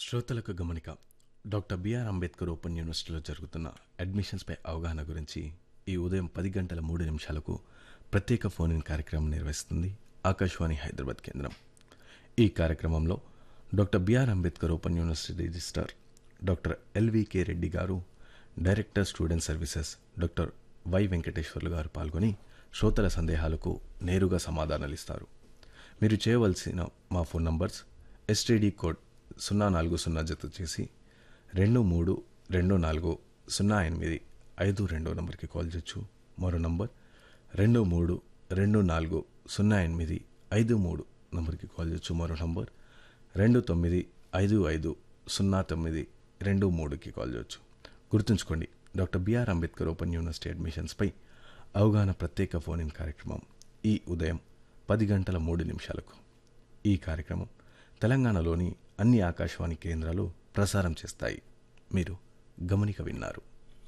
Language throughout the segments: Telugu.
శ్రోతలకు గమనిక డాక్టర్ బిఆర్ అంబేద్కర్ ఓపెన్ యూనివర్సిటీలో జరుగుతున్న అడ్మిషన్స్పై అవగాహన గురించి ఈ ఉదయం పది గంటల మూడు నిమిషాలకు ప్రత్యేక ఫోన్ ఇన్ కార్యక్రమం నిర్వహిస్తుంది ఆకాశవాణి హైదరాబాద్ కేంద్రం ఈ కార్యక్రమంలో doctor BR Ambedkar open university registrar doctor LVK Reddy గారు director student services doctor Y Venkateswarlu గారు పాల్గొని శ్రోతల సందేహాలకు నేరుగా సమాధానాలు ఇస్తారు మీరు చేయవలసిన మా ఫోన్ నంబర్స్ ఎస్టీడీ కోడ్ సున్నా నాలుగు సున్నా జత చేసి రెండు మూడు రెండు నాలుగు సున్నా ఎనిమిది ఐదు రెండో నంబర్కి కాల్ చేయొచ్చు మరో నంబర్ రెండు మూడు రెండు నాలుగు సున్నా ఎనిమిది ఐదు మూడు నంబర్కి కాల్ చేయొచ్చు మరో నంబర్ రెండు తొమ్మిది ఐదు ఐదు సున్నా తొమ్మిది రెండు మూడుకి కాల్ చేయొచ్చు గుర్తుంచుకోండి doctor BR Ambedkar open university అడ్మిషన్స్పై అవగాహన ప్రత్యేక ఫోన్ ఇన్ కార్యక్రమం ఈ ఉదయం పది గంటల మూడు నిమిషాలకు ఈ కార్యక్రమం తెలంగాణలోని అన్ని ఆకాశవాణి కేంద్రాలు ప్రసారం చేస్తాయి మీరు గమనిక విన్నారు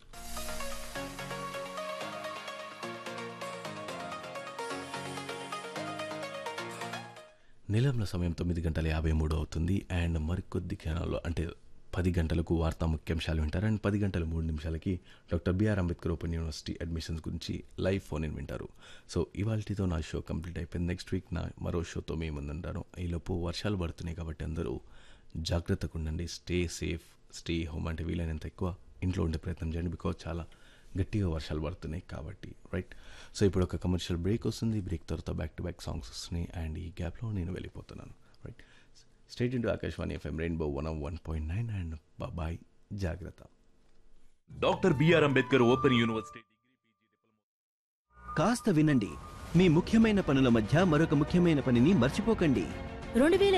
నీలంల సమయం తొమ్మిది గంటల యాభై మూడు అవుతుంది అండ్ మరికొద్ది క్షణాల్లో అంటే పది గంటలకు వార్తా ముఖ్యాంశాలు వింటారు అండ్ పది గంటల మూడు నిమిషాలకి doctor BR Ambedkar open university admissions గురించి లైవ్ ఫోన్ ఇన్ వింటారు సో ఇవాళతో నా షో కంప్లీట్ అయిపోయింది నెక్స్ట్ వీక్ నా మరో షోతో మీ ముందుంటాను ఈలోపు వర్షాలు పడుతున్నాయి కాబట్టి అందరూ జాగ్రత్తగా ఉండండి స్టే సేఫ్ స్టే హోమ్ అంటే వీలైనంత ఎక్కువ ఇంట్లో ఉండే ప్రయత్నం చేయండి బికాజ్ చాలా గట్టిగా వర్షాలు పడుతున్నాయి కాబట్టి రైట్ సో ఇప్పుడు ఒక కమర్షియల్ బ్రేక్ వస్తుంది బ్రేక్ తర్వాత బ్యాక్ టు బ్యాక్ సాంగ్స్ వస్తున్నాయి అండ్ ఈ గ్యాప్లో నేను వెళ్ళిపోతున్నాను right state into Akashvani FM rainbow one one point nine and bye జాగ్రత్త doctor BR Ambedkar open university కాస్త వినండి మీ ముఖ్యమైన పనుల మధ్య మరొక ముఖ్యమైన పనిని మర్చిపోకండి రెండు వేల